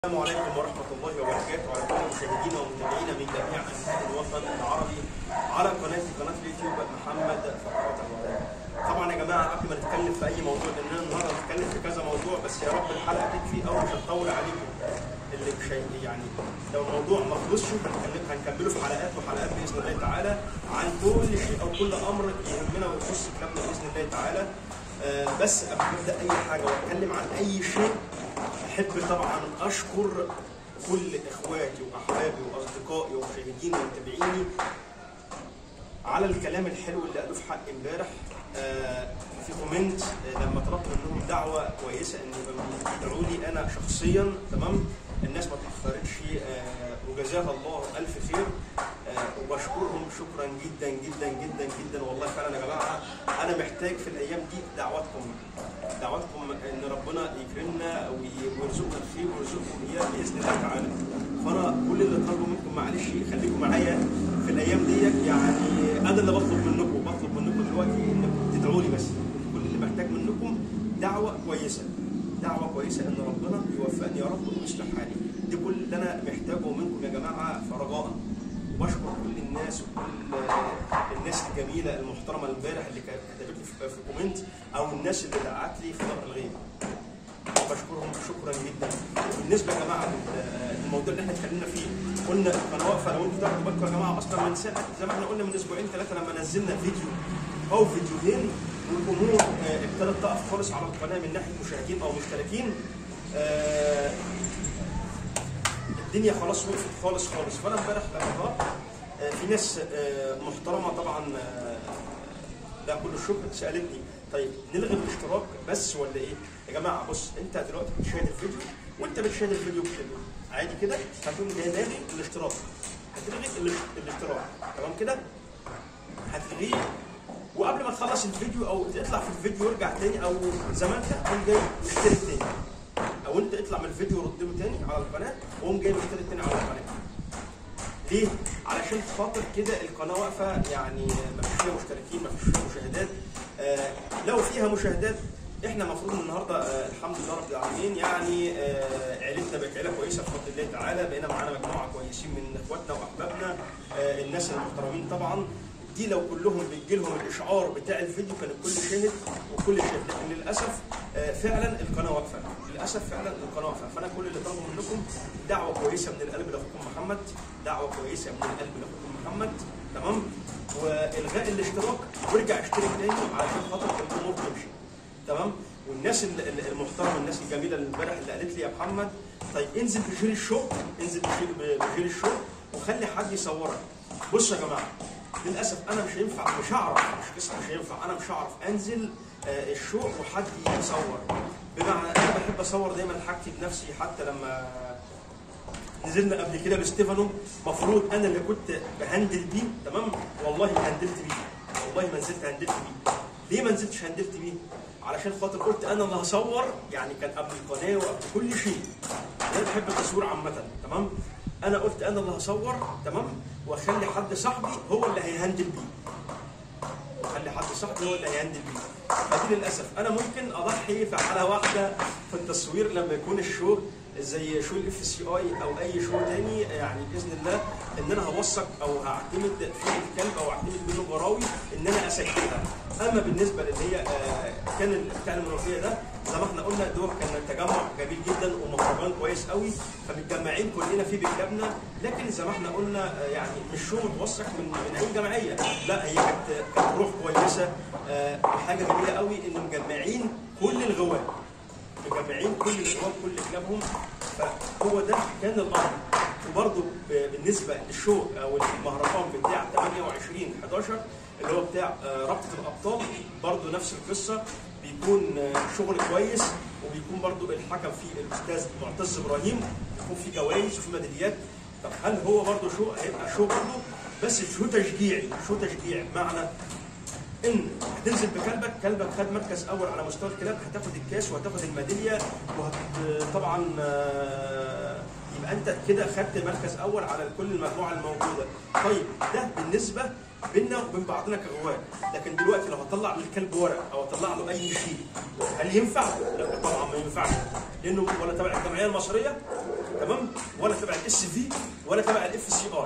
السلام عليكم ورحمة الله وبركاته وعلى كل مشاهدينا ومتابعينا من جميع أنحاء الوطن العربي على قناة قناة اليوتيوب محمد فقرات الوطن. طبعا يا جماعة قبل ما نتكلم في أي موضوع لأننا النهاردة هنتكلم في كذا موضوع بس يا رب الحلقة تكفي أو مش هتطول عليكم. اللي مش هي- يعني لو الموضوع ما خلصش هنتكلم هنكمله في حلقات وحلقات بإذن الله تعالى عن كل شيء أو كل أمر يهمنا ويخص كلامنا بإذن الله تعالى. آه، بس قبل ما ابدا اي حاجه واتكلم عن اي شيء احب طبعا اشكر كل اخواتي واحبابي واصدقائي ومشاهديني ومتابعيني على الكلام الحلو اللي قالوه في حق امبارح آه، في كومنت آه، لما طلبت منهم دعوه كويسه ان يبقى يدعوا لي انا شخصيا تمام الناس ما اتاخرتش آه، وجزاها الله الف خير آه، وبشكرهم شكرا جدا جدا جدا جدا والله فعلا يا جماعه انا محتاج في الايام دي دعواتكم دعواتكم ان ربنا يكرمنا وي- ويرزقنا الخير ويرزقكم اياه باذن الله تعالى فانا كل اللي طالبه منكم معلش خليكم معايا في الايام ديت يعني انا اللي بطلب منكم بطلب منكم دلوقتي انكم تدعوا لي بس كل اللي محتاج منكم دعوه كويسه دعوه كويسه ان ربنا يوفقني يا رب ويصلح حالي دي كل اللي انا محتاجه منكم يا جماعه فرجاء وبشكر كل الناس وكل الناس الجميله المحترمه امبارح اللي كانت كتبت لي في- في كومنت او الناس اللي دعت لي في ظهر الغيب بشكرهم شكرا جدا بالنسبه يا جماعه لل- الموضوع اللي احنا اتكلمنا فيه قلنا القناه واقفه لو انتوا تاخدوا بالكم يا جماعه اصلا من ساعه زي ما احنا قلنا من اسبوعين ثلاثه لما نزلنا فيديو او فيديوهين والامور آه، ابتدت تقف خالص على القناه من ناحيه مشاهدين او مشتركين آه، الدنيا خلاص وقفت خالص خالص فانا امبارح لما ظهرت آه، في ناس آه، محترمه طبعا آه، ده كل الشكر سالتني طيب نلغي الاشتراك بس ولا ايه؟ يا جماعه بص انت دلوقتي بتشاهد الفيديو وانت بتشاهد الفيديو بكده عادي كده هتقوم جاي لاغي الاشتراك هتلغي الاش- الاشتراك تمام كده؟ هتلغيه وقبل ما تخلص الفيديو او تطلع في الفيديو وارجع تاني او زي ما انت قوم جاي مشترك تاني او انت اطلع من الفيديو ورد له تاني على القناه وقوم جاي مشترك تاني على القناه ليه؟ علشان خاطر كده القناه واقفه يعني ما فيش فيها مشتركين ما فيش فيها مشاهدات آه لو فيها مشاهدات احنا المفروض النهارده آه الحمد لله رب العالمين يعني آه عيلتنا بقت عيله كويسه بفضل الله تعالى بقينا معانا مجموعه كويسين من اخواتنا واحبابنا آه الناس المحترمين طبعا دي لو كلهم بيجي لهم الاشعار بتاع الفيديو كان الكل شاهد وكل شاهد لكن للاسف آه، فعلا القناه واقفه للاسف فعلا القناه واقفه فانا كل اللي طالبه منكم دعوه كويسه من القلب لاخوكم محمد دعوه كويسه من القلب لاخوكم محمد تمام والغاء الاشتراك وارجع اشترك تاني علشان خاطر الامور تمشي تمام والناس ال- ال- المحترمه الناس الجميله اللي امبارح اللي قالت لي يا محمد طيب انزل بجيل الشغل انزل بجيل بجيل الشغل وخلي حد يصورك بصوا يا جماعه للاسف انا مش هينفع مش هعرف مش قصه مش هينفع انا مش هعرف انزل آه، الشوق وحد يصور بمعنى انا بحب اصور دايما حاجتي بنفسي حتى لما نزلنا قبل كده باستيفانو مفروض انا اللي كنت بهندل بيه تمام والله ما هندلت بيه والله ما نزلت هندلت بيه ليه ما نزلتش هندلت بيه علشان خاطر قلت انا اللي هصور يعني كان قبل القناه وقبل كل شيء انا بحب التصوير عامه تمام انا قلت انا اللي هصور تمام واخلي حد صاحبي هو اللي هيهندل بيه خلي حد صاحبي هو اللي هيهندل بيه فدي للاسف انا ممكن اضحي في حاله واحده في التصوير لما يكون الشو زي شو الاف سي اي او اي شو تاني يعني باذن الله ان انا هوثق او هعتمد في الكلب او اعتمد منه براوي ان انا اسجلها اما بالنسبه للي هي آه، كان ال- بتاع المنوفيه ده زي ما احنا قلنا دول كان تجمع جميل جدا ومهرجان كويس قوي فمتجمعين كلنا فيه بكلابنا لكن زي ما احنا قلنا آه، يعني مش شو متوثق من من اي جمعيه لا هي كانت كانت روح كويسه آه، وحاجه جميله قوي ان مجمعين كل الغواب مجمعين كل الغواب كل كلابهم فهو ده كان الامر وبرده بالنسبه للشو او المهرجان بتاع 28 11 اللي هو بتاع آه، رابطه الابطال برضه نفس القصه بيكون آه، شغل كويس وبيكون برضه الحكم فيه الاستاذ معتز ابراهيم بيكون فيه جوائز وفيه ميداليات طب هل هو برضه شو هيبقى شو برضه بس شو تشجيعي شو تشجيع بمعنى ان هتنزل بكلبك كلبك خد مركز اول على مستوى الكلاب هتاخد الكاس وهتاخد الميداليه وهت طبعا آه، يبقى انت كده خدت مركز اول على كل المجموعه الموجوده طيب ده بالنسبه بيننا وبين بعضنا كغواب لكن دلوقتي لو هطلع للكلب ورق او اطلع له اي شيء هل ينفع؟ لا طبعا ما ينفعش لانه ولا تبع الجمعيه المصريه تمام ولا تبع الاس في ولا تبع الاف سي ار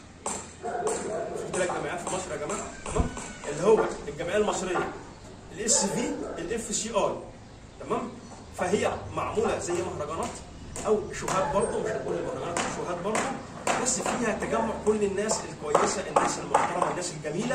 في ثلاث جمعيات في مصر يا جماعه تمام اللي هو الجمعيه المصريه الاس في الاف سي ار تمام فهي معموله زي مهرجانات او شوهات برضه مش هنقول المهرجانات شوهات برضه بس فيها تجمع كل الناس الكويسه الناس المحترمه الناس الجميله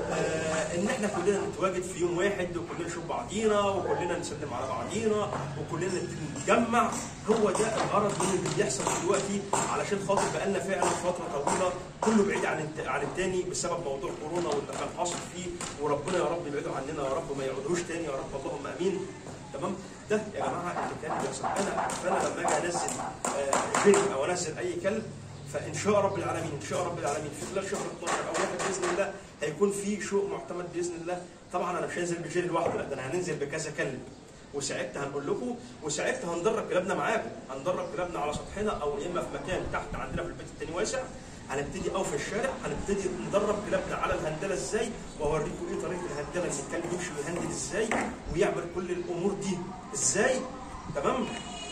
آه ان احنا كلنا نتواجد في يوم واحد وكلنا نشوف بعضينا وكلنا نسلم على بعضينا وكلنا نتجمع هو ده الغرض من اللي بيحصل دلوقتي علشان خاطر بقالنا فعلا فتره طويله كله بعيد عن الت- عن التاني بسبب موضوع كورونا واللي كان حاصل فيه وربنا يا رب يبعده عننا يا رب ما يعودوش تاني يا رب اللهم امين تمام ده يا جماعه اللي كان بيحصل انا فانا لما اجي انزل آه، فيديو او انزل اي كلب فان شاء رب العالمين ان شاء رب العالمين في خلال شهر 12 او واحد باذن الله هيكون في شوق معتمد باذن الله طبعا انا مش هنزل بجيل لوحده لا ده انا هننزل بكذا كلب وساعتها هنقول لكم وساعتها هندرب كلابنا معاكم هندرب كلابنا على سطحنا او يا اما في مكان تحت عندنا في البيت التاني واسع هنبتدي او في الشارع هنبتدي ندرب كلابنا على الهندله ازاي واوريكم ايه طريقه الهندله ان الكلب يمشي ويهندل ازاي ويعمل كل الامور دي ازاي تمام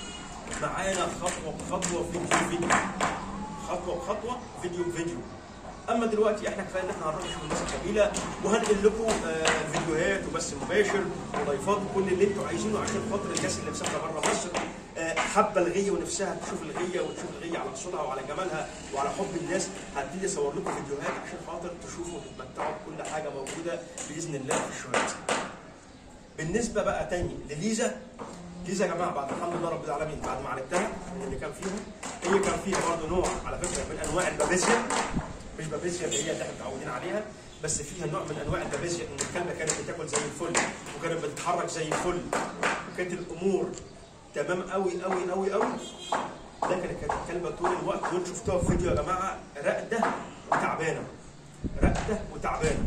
معانا خطوه بخطوه فيديو فيديو خطوه بخطوه فيديو بفيديو اما دلوقتي احنا كفايه ان احنا هنروح نشوف الناس الجميله وهنقل لكم آه، فيديوهات وبث مباشر ولايفات وكل اللي انتوا عايزينه عشان خاطر الناس اللي مسافره بره مصر آه، حابه الغيه ونفسها تشوف الغيه وتشوف الغيه على اصولها وعلى جمالها وعلى حب الناس هبتدي اصور لكم فيديوهات عشان خاطر تشوفوا وتتمتعوا بكل حاجه موجوده باذن الله في الشوارع. بالنسبه بقى تاني لليزا ليزا يا جماعه بعد الحمد لله رب العالمين بعد ما عرفتها من اللي كان فيها هي كان فيها برضه نوع على فكره من انواع البابيزيا مش بابيزيا اللي هي اللي احنا متعودين عليها بس فيها نوع من انواع البابيزيا ان الكلبه كانت بتاكل زي الفل وكانت بتتحرك زي الفل وكانت الامور تمام قوي قوي قوي قوي لكن كانت الكلبه طول الوقت دول شفتوها في فيديو يا جماعه راقده وتعبانه راقده وتعبانه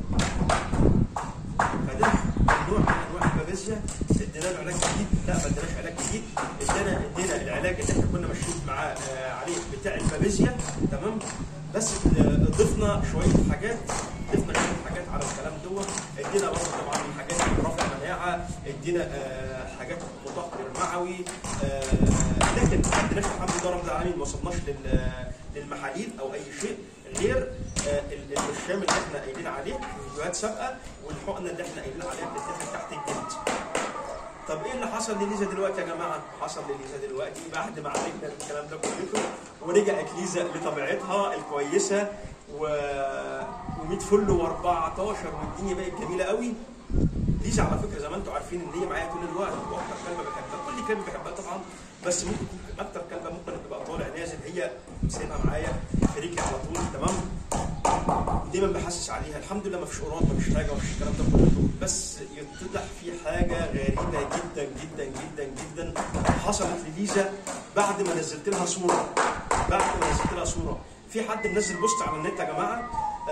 فده نوع من انواع البابيزيا ادينا له علاج جديد لا ما اديناش علاج جديد ادينا ادينا العلاج اللي احنا كنا ماشيين معاه آه، عليه بتاع البابيزيا تمام بس آه، ضفنا شويه حاجات ضفنا شويه حاجات على الكلام دوت ادينا برضه طبعا حاجات رفع مناعه ادينا آه، حاجات مطهر معوي آه، لكن ما اديناش الحمد لله رب العالمين ما وصلناش لل- للمحاليل او اي شيء غير آه، ال- البرشام اللي احنا قايلين عليه في فيديوهات سابقه والحقنه اللي احنا قايلين عليها بتتاخد تحت الجلد. طب ايه اللي حصل لليزا دلوقتي يا جماعه؟ حصل لليزا دلوقتي بعد ما عالجنا الكلام ده كله ورجعت ليزا لطبيعتها الكويسه و و100 فل و14 والدنيا بقت جميله قوي. ليزا على فكره زي ما انتم عارفين ان هي معايا طول الوقت واكتر كلمه بحبها، كل كلمه بحبها طبعا بس ممكن تكون اكتر كلمه ممكن تبقى طالع نازل هي سايبها معايا شريكي على طول تمام؟ دايما بحسس عليها الحمد لله ما فيش قران ما فيش حاجه ما فيش الكلام ده كله بس يتضح في حاجه غريبه جدا جدا جدا جدا حصلت لليزا بعد ما نزلت لها صوره بعد ما نزلت لها صوره في حد منزل بوست على النت يا جماعه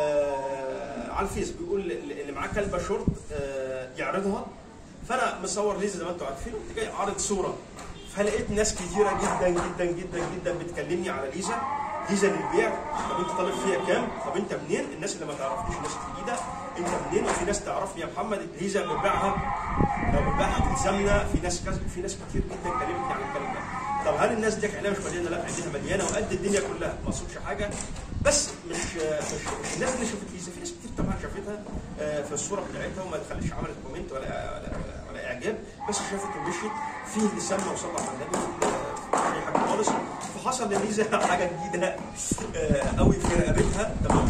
آه على الفيس بيقول اللي معاه كلبه شورت آه يعرضها فانا مصور ليزا زي ما انتم عارفين قمت جاي عارض صوره فلقيت ناس كتيره جدا جدا جدا جدا بتكلمني على ليزا ليزا للبيع طب انت طالب فيها كام؟ طب انت منين؟ الناس اللي ما تعرفنيش الناس الجديده انت منين؟ وفي ناس تعرفني يا محمد ليزا بنبيعها لو بنبيعها تلزمنا في ناس كذا في ناس كتير جدا كلمتني عن الكلام ده طب هل الناس دي عينيها مش مليانه؟ لا عينيها مليانه وقد الدنيا كلها ما اقصدش حاجه بس مش مش مش الناس اللي شافت ليزا في ناس كتير طبعا شافتها آه، في الصوره بتاعتها وما دخلتش عملت كومنت ولا ولا, ولا, ولا اعجاب بس شافت ومشيت في اللي سمى وصلى على النبي في اللي- اي حاجه خالص فحصل لليزا حاجه جديده آه، قوي في رقبتها تمام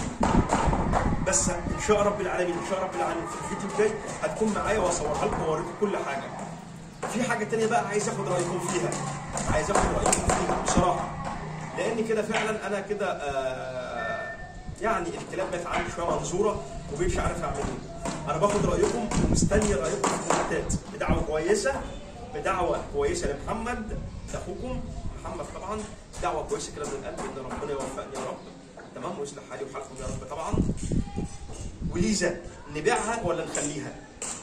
بس ان شاء رب العالمين ان شاء رب العالمين في الفيديو الجاي هتكون معايا واصورها لكم واوريكم كل حاجه في حاجه تانية بقى عايز اخد رايكم فيها عايز اخد رايكم فيها بصراحه لان كده فعلا انا كده آه يعني الكلاب بقت عندي شويه منظوره ومبقتش عارف اعمل ايه انا باخد رايكم ومستني رايكم في الكومنتات بدعوه كويسه بدعوه كويسه لمحمد لاخوكم محمد طبعا دعوه كويسه كده من القلب ان ربنا يوفقني يا رب تمام ويصلح حالي وحالكم يا رب طبعا وليزا نبيعها ولا نخليها؟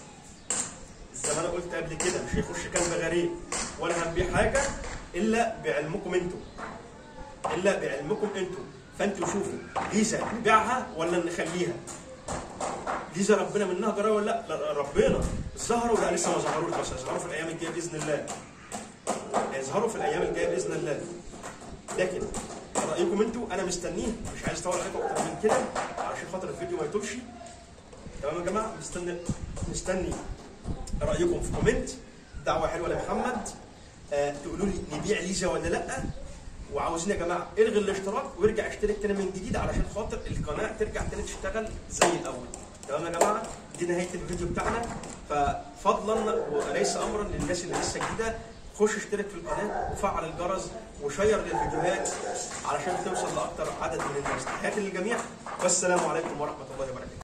زي ما انا قلت قبل كده مش هيخش كلب غريب ولا هنبيع حاجه الا بعلمكم انتم الا بعلمكم انتم فانتوا شوفوا ليزا نبيعها ولا نخليها ليزا ربنا منها جرايه ولا لا؟ لا ربنا ظهروا لا لسه ما ظهروش بس هيظهروا في الايام الجايه باذن الله هيظهروا في الايام الجايه باذن الله لكن رايكم انتوا انا مستنيه مش عايز اطول عليكم اكتر من كده عشان خاطر الفيديو ما يطولش تمام يا جماعه مستني مستني رايكم في كومنت دعوه حلوه لمحمد آه تقولوا لي نبيع ليزا ولا لا وعاوزين يا جماعه الغي الاشتراك وارجع اشترك تاني من جديد علشان خاطر القناه ترجع تاني تشتغل زي الاول تمام يا جماعه دي نهايه الفيديو بتاعنا ففضلا وليس امرا للناس اللي لسه جديده خش اشترك في القناه وفعل الجرس وشير للفيديوهات علشان توصل لاكتر عدد من الناس تحياتي للجميع والسلام عليكم ورحمه الله وبركاته